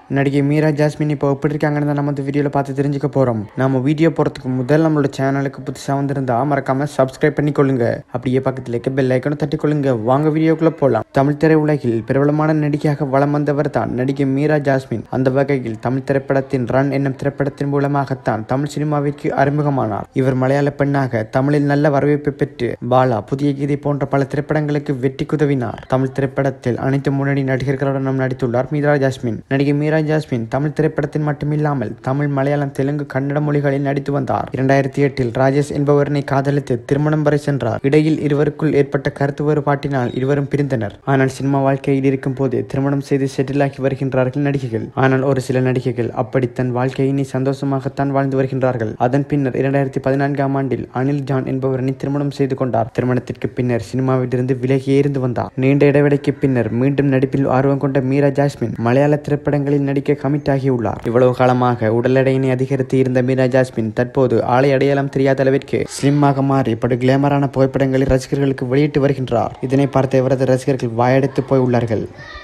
நடிகை மீரா ஜாஸ்மின் இப்போ எப்படி இருக்காங்கன்னு தான் நம்ம இந்த வீடியோவில் பார்த்து தெரிஞ்சுக்க போகிறோம் நம்ம வீடியோ போகிறதுக்கு முதல் நம்மளோட சேனலுக்கு புதுசாக வந்திருந்தா மறக்காம சப்ஸ்கிரைப் பண்ணிக்கொள்ளுங்க அப்படியே பக்கத்தில் இருக்க பெல் ஐக்கனும் தட்டிக்கொள்ளுங்க வாங்க வீடியோக்குள்ளே போகலாம் தமிழ் திரையுலகில் பிரபலமான நடிகையாக வலம் வந்தவர் தான் நடிகை மீரா ஜாஸ்மின் அந்த வகையில் தமிழ் திரைப்படத்தின் ரன் என்னும் திரைப்படத்தின் மூலமாகத்தான் தமிழ் சினிமாவிற்கு அறிமுகமானார் இவர் மலையாள பெண்ணாக தமிழில் நல்ல வரவேற்பை பெற்று பாலா புதிய கீதை போன்ற பல திரைப்படங்களுக்கு வெற்றி குதவினார் தமிழ் திரைப்படத்தில் அனைத்து முன்னணி நடிகர்களுடனும் நடித்துள்ளார் மீரா ஜாஸ்மின் நடிகை மீரா ஜாஸ்மின் தமிழ் திரைப்படத்தில் மட்டுமில்லாமல் தமிழ் மலையாளம் தெலுங்கு கன்னட மொழிகளில் நடித்து வந்தார் இரண்டாயிரத்தி எட்டில் ராஜேஷ் என்பவரனை காதலித்து திருமணம் வரை சென்றார் இடையில் இருவருக்குள் ஏற்பட்ட கருத்து வேறுபாட்டினால் இருவரும் பிரிந்தனர் ஆனால் சினிமா வாழ்க்கையில் இருக்கும் போது திருமணம் செய்து செட்டில் ஆகி வருகின்றார்கள் நடிகைகள் ஆனால் ஒரு சில நடிகைகள் அப்படி தன் வாழ்க்கையினை சந்தோஷமாகத்தான் வாழ்ந்து வருகின்றார்கள் அதன் பின்னர் இரண்டாயிரத்தி பதினான்காம் ஆண்டில் அனில் ஜான் என்பவரனை திருமணம் செய்து கொண்டார் திருமணத்திற்கு பின்னர் சினிமாவிலிருந்து விலகியே இருந்து வந்தார் நீண்ட இடைவெளிக்கு பின்னர் மீண்டும் நடிப்பில் ஆர்வம் கொண்ட மீரா ஜாஸ்மின் மலையாள திரைப்படங்களில் நடிக்க கமிட் ஆகியுள்ளார் இவ்வளவு காலமாக உடல் எடையினை அதிகரித்து இருந்த மீரா ஜாஸ்மின் தற்போது ஆளை அடையாளம் தெரியாத அளவிற்கு ஸ்லிம்மாக மாறி படு கிளாமரான புகைப்படங்களை ரசிகர்களுக்கு வெளியிட்டு வருகின்றார் இதனை பார்த்த இவரது ரசிகர்கள் வாயடைத்து போய் உள்ளார்கள்